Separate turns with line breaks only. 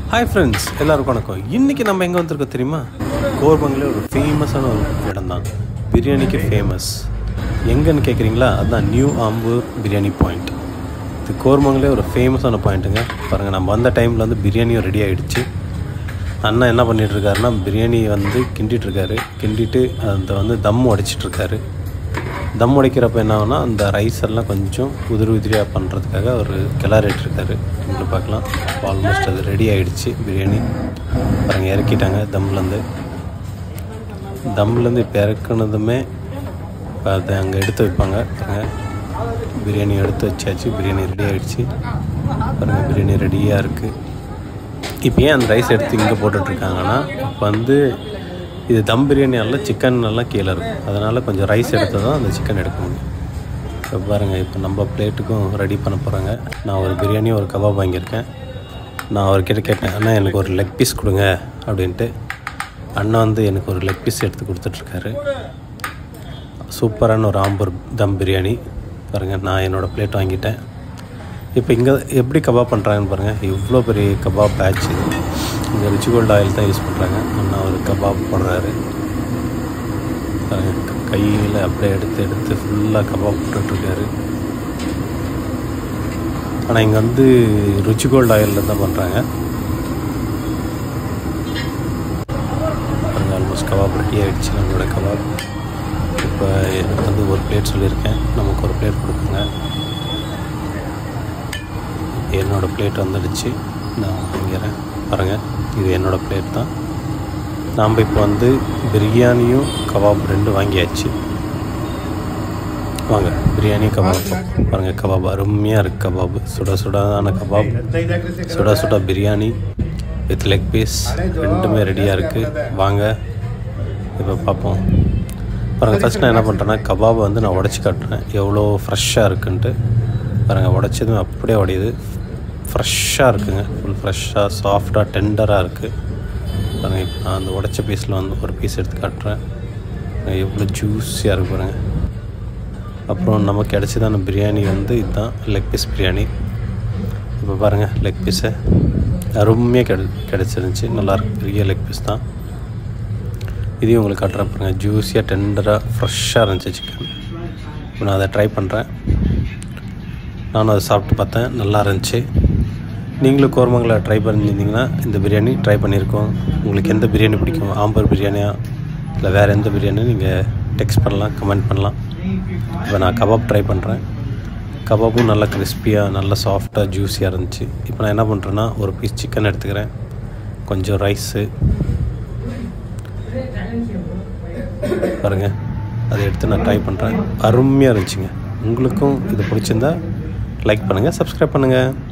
hi friends எல்லாருக்கும் வணக்கம் இன்றைக்கி நம்ம எங்கே வந்திருக்கோம் தெரியுமா கோர்பங்கில் ஒரு ஃபேமஸான ஒரு இடம் தான் பிரியாணிக்கு ஃபேமஸ் எங்கன்னு கேட்குறீங்களா அதுதான் நியூ ஆம்பூர் பிரியாணி பாயிண்ட் இது கோர்மங்களே ஒரு ஃபேமஸான பாயிண்ட்டுங்க பாருங்கள் நம்ம வந்த டைமில் வந்து பிரியாணியும் ரெடி ஆகிடுச்சு அண்ணா என்ன பண்ணிட்டு இருக்காருன்னா பிரியாணி வந்து கிண்டிட்டு இருக்காரு கிண்டிட்டு அந்த வந்து தம் உடைச்சிட்ருக்காரு தம் உடைக்கிறப்ப என்ன ஆகும்னா அந்த ரைஸ் எல்லாம் கொஞ்சம் உதிரி உதிரியாக பண்ணுறதுக்காக அவர் கிளறிட்டு இருக்காரு உங்களுக்கு பார்க்கலாம் ஆல்மோஸ்ட் அது ரெடி ஆகிடுச்சு பிரியாணி பாருங்கள் இறக்கிட்டாங்க தம்லேருந்து தம்லேருந்து இப்போ இறக்குனதுமே இப்போ அதை அங்கே எடுத்து வைப்பாங்க பாருங்கள் பிரியாணி எடுத்து வச்சாச்சு பிரியாணி ரெடி ஆகிடுச்சு பாருங்கள் பிரியாணி ரெடியாக இருக்குது இப்போ ஏன் அந்த ரைஸ் எடுத்து இங்கே போட்டுட்ருக்காங்கன்னா இப்போ வந்து இது தம் பிரியாணி எல்லாம் சிக்கன் எல்லாம் கீழே இருக்கும் அதனால் கொஞ்சம் ரைஸ் எடுத்து தான் அந்த சிக்கன் எடுக்க முடியும் இப்போ பாருங்கள் இப்போ நம்ம பிளேட்டுக்கும் ரெடி பண்ண போகிறாங்க நான் ஒரு பிரியாணி ஒரு கபாப் வாங்கியிருக்கேன் நான் அவர்கிட்ட கேட்டேன் அண்ணா எனக்கு ஒரு லெக் பீஸ் கொடுங்க அப்படின்ட்டு அண்ணா வந்து எனக்கு ஒரு லெக் பீஸ் எடுத்து கொடுத்துட்ருக்காரு சூப்பரான ஒரு ஆம்பூர் தம் பிரியாணி பாருங்கள் நான் என்னோடய பிளேட் வாங்கிட்டேன் இப்போ இங்கே எப்படி கபாப் பண்ணுறாங்கன்னு பாருங்கள் இவ்வளோ பெரிய கபாப் பேட்ச் இங்கே ரிச்சி கோல்டு ஆயில் தான் யூஸ் பண்ணுறாங்க அண்ணா ஒரு கபாப் போடுறாரு பாருங்க கையில் அப்படியே எடுத்து எடுத்து ஃபுல்லாக கபாப் போட்டுட்ருக்காரு ஆனால் இங்கே வந்து ருச்சி கோல்டு ஆயிலில் தான் பண்ணுறாங்க பாருங்கள் ஆல்மோஸ்ட் கபாப் ரெடி ஆகிடுச்சு நம்மளோட கபாப் இப்போ எனக்கு வந்து ஒரு பிளேட் சொல்லியிருக்கேன் நமக்கு ஒரு பிளேட் கொடுக்குங்க என்னோடய பிளேட் வந்துடுச்சு நான் வாங்கிறேன் பாருங்கள் இது என்னோடய பிளேட் தான் நாம் இப்போ வந்து பிரியாணியும் கபாப் ரெண்டும் வாங்கியாச்சு வாங்க பிரியாணி கபாப் பாருங்கள் கபாப் அருமையாக இருக்குது கபாப் சுட சுடான கபாப் சுட சுட பிரியாணி வித் லெக் பீஸ் ரெண்டுமே ரெடியாக இருக்குது வாங்க இப்போ பார்ப்போம் பாருங்கள் ஃபஸ்ட் நான் என்ன பண்ணுறேன்னா கபாபை வந்து நான் உடச்சி காட்டுறேன் எவ்வளோ ஃப்ரெஷ்ஷாக இருக்குன்ட்டு பாருங்கள் உடச்சதும் அப்படியே உடையுது ஃப்ரெஷ்ஷாக இருக்குங்க ஃபுல் ஃப்ரெஷ்ஷாக சாஃப்டாக டெண்டராக இருக்குது பாருங்கள் இப்போ நான் அந்த உடச்ச பீஸில் வந்து ஒரு பீஸ் எடுத்து காட்டுறேன் எவ்வளோ ஜூஸியாக இருக்கு பாருங்கள் அப்புறம் நமக்கு கிடச்சதான பிரியாணி வந்து இதுதான் லெக் பீஸ் பிரியாணி இப்போ பாருங்கள் லெக் பீஸை அருமையாக கிடை கிடச்சிருந்துச்சி நல்லாயிருக்கு பெரிய லெக் பீஸ் தான் இதையும் உங்களுக்கு காட்டுறேன் பாருங்கள் ஜூஸியாக டெண்டராக ஃப்ரெஷ்ஷாக இருந்துச்சு சிக்கன் இப்போ நான் அதை ட்ரை பண்ணுறேன் நானும் அதை சாப்பிட்டு பார்த்தேன் நல்லா இருந்துச்சு நீங்களும் கோரமங்கலை ட்ரை பண்ணியிருந்தீங்கன்னா இந்த பிரியாணி ட்ரை பண்ணியிருக்கோம் உங்களுக்கு எந்த பிரியாணி பிடிக்கும் ஆம்பூர் பிரியாணியா இல்லை வேறு எந்த பிரியாணி நீங்கள் டெக்ஸ்ட் பண்ணலாம் கமெண்ட் பண்ணலாம் இப்போ நான் கபாப் ட்ரை பண்ணுறேன் கபாப்பும் நல்லா கிறிஸ்பியாக நல்லா சாஃப்டாக ஜூஸியாக இருந்துச்சு இப்போ நான் என்ன பண்ணுறேன்னா ஒரு பீஸ் சிக்கன் எடுத்துக்கிறேன் கொஞ்சம் ரைஸு பாருங்கள் அதை எடுத்து நான் ட்ரை பண்ணுறேன் அருமையாக இருந்துச்சுங்க உங்களுக்கும் இது பிடிச்சிருந்தா லைக் பண்ணுங்கள் சப்ஸ்கிரைப் பண்ணுங்கள்